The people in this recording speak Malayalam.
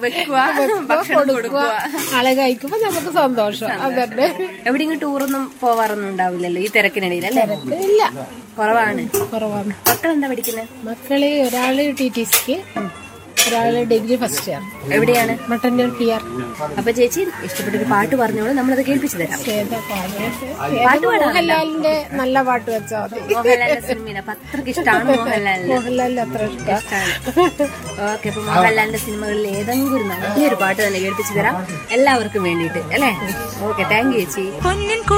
വെക്കുക ഭക്ഷണം കൊടുക്കുക ആളെ കഴിക്കുമ്പോ നമുക്ക് സന്തോഷം അതന്നെ എവിടെയെങ്കിലും ടൂറൊന്നും പോവാറൊന്നും ഉണ്ടാവില്ലല്ലോ ഈ തിരക്കിനിടയിൽ അല്ലേ ഇല്ല കുറവാണ് കുറവാണ് മക്കളെന്താ പഠിക്കുന്നത് മക്കള് ഒരാള് ടി ടി സിക്ക് ഒരാള് ഡിഗ്രി ഫസ്റ്റ് ഇയർ എവിടെയാണ് മട്ടന്നൂർ പി ആർ അപ്പൊ ചേച്ചി ഇഷ്ടപ്പെട്ടൊരു പാട്ട് പറഞ്ഞോളൂ നമ്മളത് കേൾപ്പിച്ചു തരാം ഏതാ പാട്ട് മോഹൻലാലിന്റെ നല്ല പാട്ട് വെച്ചാൽ മതി മോഹൻലാലിന്റെ സിനിമയിൽ അപ്പൊ അത്രക്ക് ഇഷ്ടമാണ് മോഹൻലാലിന് മോഹൻലാലിന്റെ അത്ര ഇഷ്ടം ഓക്കെ അപ്പൊ മോഹൻലാലിന്റെ സിനിമകളിൽ ഏതെങ്കിലും ഒരു നല്ലൊരു പാട്ട് തന്നെ കേൾപ്പിച്ചു തരാം എല്ലാവർക്കും വേണ്ടിയിട്ട് അല്ലേ ഓക്കെ താങ്ക് യു ചേച്ചി